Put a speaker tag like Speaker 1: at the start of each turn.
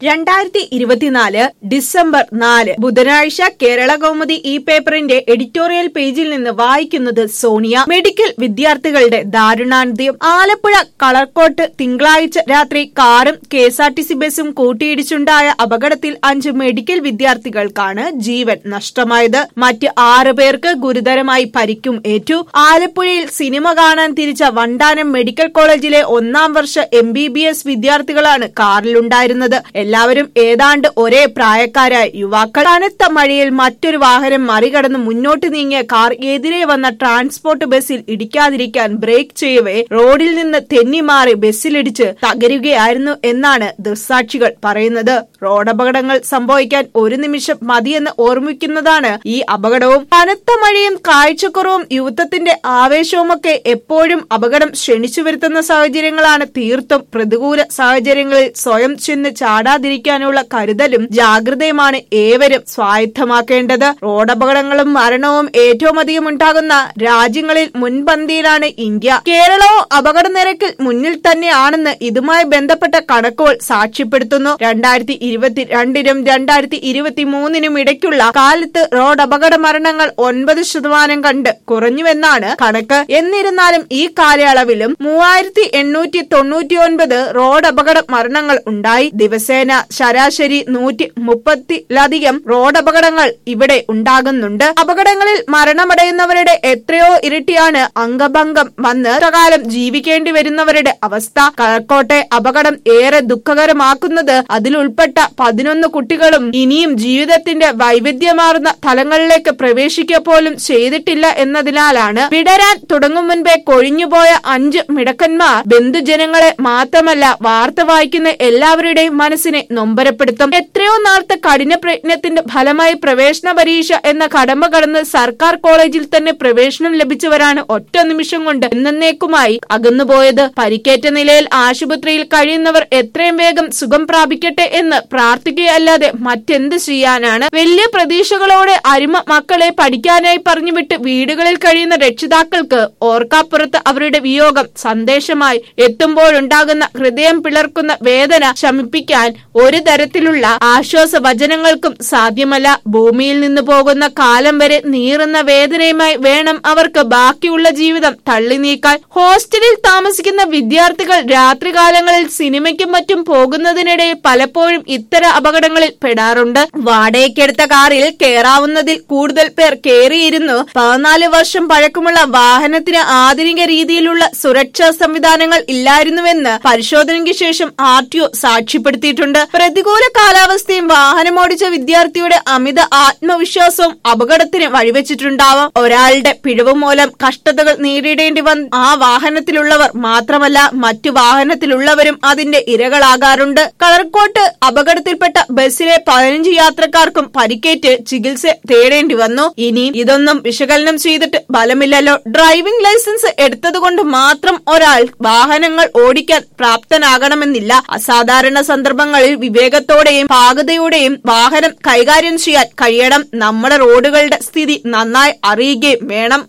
Speaker 1: രണ്ടായിരത്തി ഇരുപത്തിനാല് ഡിസംബർ നാല് ബുധനാഴ്ച കേരള കൗമുദി ഈ പേപ്പറിന്റെ എഡിറ്റോറിയൽ പേജിൽ നിന്ന് വായിക്കുന്നത് സോണിയ മെഡിക്കൽ വിദ്യാർത്ഥികളുടെ ദാരുണാന്ത്യം ആലപ്പുഴ കളർക്കോട്ട് തിങ്കളാഴ്ച രാത്രി കാറും K S R T C ബസും കൂട്ടിയിടിച്ചുണ്ടായ അപകടത്തിൽ അഞ്ച് മെഡിക്കൽ വിദ്യാർത്ഥികൾക്കാണ് ജീവൻ നഷ്ടമായത് മറ്റ് ആറ് പേർക്ക് ഗുരുതരമായി പരിക്കും ഏറ്റു ആലപ്പുഴയിൽ സിനിമ കാണാൻ തിരിച്ച വണ്ടാനം മെഡിക്കൽ കോളേജിലെ ഒന്നാം വർഷ എം ബി ബി എസ് വിദ്യാർത്ഥികളാണ് കാറിലുണ്ടായിരുന്നത് എല്ലാവരും ഏതാണ്ട് ഒരേ പ്രായക്കാരായ യുവാക്കൾ കനത്ത മഴയിൽ മറ്റൊരു വാഹനം മറികടന്ന് മുന്നോട്ട് നീങ്ങിയ കാർ എതിരെ വന്ന ട്രാൻസ്പോർട്ട് ബസ്സിൽ ഇടിക്കാതിരിക്കാൻ ബ്രേക്ക് ചെയ്യവേ റോഡിൽ നിന്ന് തെന്നിമാറി ബസ്സിലിടിച്ച് തകരുകയായിരുന്നു എന്നാണ് ദൃക്സാക്ഷികൾ പറയുന്നത് റോഡപകടങ്ങൾ സംഭവിക്കാൻ ഒരു നിമിഷം മതിയെന്ന് ഓർമ്മിക്കുന്നതാണ് ഈ അപകടവും കനത്ത മഴയും കാഴ്ചക്കുറവും യുവത്വത്തിന്റെ ആവേശവുമൊക്കെ എപ്പോഴും അപകടം ക്ഷണിച്ചു വരുത്തുന്ന സാഹചര്യങ്ങളാണ് തീർത്തും പ്രതികൂല സാഹചര്യങ്ങളിൽ സ്വയം ചെന്ന് ചാടാതിരിക്കാനുള്ള കരുതലും ജാഗ്രതയുമാണ് ഏവരും സ്വായത്തമാക്കേണ്ടത് റോഡപകടങ്ങളും മരണവും ഏറ്റവും അധികം ഉണ്ടാകുന്ന രാജ്യങ്ങളിൽ മുൻപന്തിയിലാണ് ഇന്ത്യ കേരളവും അപകട നിരക്കിൽ മുന്നിൽ തന്നെയാണെന്ന് ഇതുമായി ബന്ധപ്പെട്ട കണക്കുകൾ സാക്ഷ്യപ്പെടുത്തുന്നു രണ്ടായിരത്തി ഇരുപത്തിരണ്ടിനും രണ്ടായിരത്തി ഇരുപത്തി മൂന്നിനും ഇടയ്ക്കുള്ള കാലത്ത് റോഡ് അപകട മരണങ്ങൾ ഒൻപത് ശതമാനം കണ്ട് കുറഞ്ഞുവെന്നാണ് കണക്ക് എന്നിരുന്നാലും ഈ കാലയളവിലും മൂവായിരത്തി എണ്ണൂറ്റി തൊണ്ണൂറ്റി ഒൻപത് റോഡ് അപകട മരണങ്ങൾ ഉണ്ടായി ദിവസേന ശരാശരി നൂറ്റി മുപ്പത്തിലധികം റോഡ് അപകടങ്ങൾ ഇവിടെ ഉണ്ടാകുന്നുണ്ട് അപകടങ്ങളിൽ മരണമടയുന്നവരുടെ എത്രയോ ഇരട്ടിയാണ് അംഗഭംഗം വന്ന് കാലം ജീവിക്കേണ്ടി വരുന്നവരുടെ അവസ്ഥ കഴക്കോട്ടെ അപകടം ഏറെ ദുഃഖകരമാക്കുന്നത് അതിലുൾപ്പെട്ട പതിനൊന്ന് കുട്ടികളും ഇനിയും ജീവിതത്തിന്റെ വൈവിധ്യമാർന്ന തലങ്ങളിലേക്ക് പ്രവേശിക്കുക പോലും ചെയ്തിട്ടില്ല എന്നതിനാലാണ് വിടരാൻ തുടങ്ങും മുൻപേ കൊഴിഞ്ഞുപോയ അഞ്ച് മിടക്കന്മാർ ബന്ധുജനങ്ങളെ മാത്രമല്ല വാർത്ത വായിക്കുന്ന എല്ലാവരുടെയും മനസ്സിനെ നൊമ്പരപ്പെടുത്തും എത്രയോ നാളത്തെ കഠിന പ്രയത്നത്തിന്റെ ഫലമായി പ്രവേശന പരീക്ഷ എന്ന കടമ കടന്ന് സർക്കാർ കോളേജിൽ തന്നെ പ്രവേശനം ലഭിച്ചവരാണ് ഒറ്റ നിമിഷം കൊണ്ട് എന്നേക്കുമായി അകന്നുപോയത് പരിക്കേറ്റ നിലയിൽ ആശുപത്രിയിൽ കഴിയുന്നവർ എത്രയും വേഗം സുഖം പ്രാപിക്കട്ടെ എന്ന് പ്രാർത്ഥിക്കുകയല്ലാതെ മറ്റെന്ത് ചെയ്യാനാണ് വലിയ പ്രതീക്ഷകളോടെ അരിമ മക്കളെ പഠിക്കാനായി പറഞ്ഞുവിട്ട് വീടുകളിൽ കഴിയുന്ന രക്ഷിതാക്കൾക്ക് ഓർക്കാപ്പുറത്ത് അവരുടെ വിയോഗം സന്ദേശമായി എത്തുമ്പോഴുണ്ടാകുന്ന ഹൃദയം പിളർക്കുന്ന വേദന ശമിപ്പിക്കാൻ ഒരു തരത്തിലുള്ള ആശ്വാസ വചനങ്ങൾക്കും സാധ്യമല്ല ഭൂമിയിൽ നിന്ന് പോകുന്ന കാലം വരെ നീറുന്ന വേദനയുമായി വേണം അവർക്ക് ബാക്കിയുള്ള ജീവിതം തള്ളി നീക്കാൻ ഹോസ്റ്റലിൽ താമസിക്കുന്ന വിദ്യാർത്ഥികൾ രാത്രികാലങ്ങളിൽ സിനിമയ്ക്കും മറ്റും പോകുന്നതിനിടെ പലപ്പോഴും ഇത്തരം അപകടങ്ങളിൽ പെടാറുണ്ട് വാടകയ്ക്കെടുത്ത കാറിൽ കയറാവുന്നതിൽ കൂടുതൽ പേർ കയറിയിരുന്നു പതിനാല് വർഷം പഴക്കമുള്ള വാഹനത്തിന് ആധുനിക രീതിയിലുള്ള സുരക്ഷാ സംവിധാനങ്ങൾ ഇല്ലായിരുന്നുവെന്ന് പരിശോധനയ്ക്ക് ശേഷം ആർ ടി ഒ സാക്ഷ്യപ്പെടുത്തിയിട്ടുണ്ട് പ്രതികൂല കാലാവസ്ഥയും വാഹനമോടിച്ച വിദ്യാർത്ഥിയുടെ അമിത ആത്മവിശ്വാസവും അപകടത്തിന് വഴിവെച്ചിട്ടുണ്ടാവാം ഒരാളുടെ പിഴവ് മൂലം കഷ്ടതകൾ നേരിടേണ്ടി വന്ന ആ വാഹനത്തിലുള്ളവർ മാത്രമല്ല മറ്റു വാഹനത്തിലുള്ളവരും അതിന്റെ ഇരകളാകാറുണ്ട് കളർക്കോട്ട് അപകടത്തിൽപ്പെട്ട ബസ്സിലെ പതിനഞ്ച് യാത്രക്കാർക്കും പരിക്കേറ്റ് ചികിത്സ തേടേണ്ടി വന്നു ഇനി ഇതൊന്നും വിശകലനം ചെയ്തിട്ട് ഫലമില്ലല്ലോ ഡ്രൈവിംഗ് ലൈസൻസ് എടുത്തതുകൊണ്ട് മാത്രം ഒരാൾ വാഹനങ്ങൾ ഓടിക്കാൻ പ്രാപ്തനാകണമെന്നില്ല അസാധാരണ സന്ദർഭങ്ങളിൽ വിവേകത്തോടെയും പാകതയോടെയും വാഹനം കൈകാര്യം ചെയ്യാൻ കഴിയണം നമ്മുടെ റോഡുകളുടെ സ്ഥിതി നന്നായി അറിയുകയും വേണം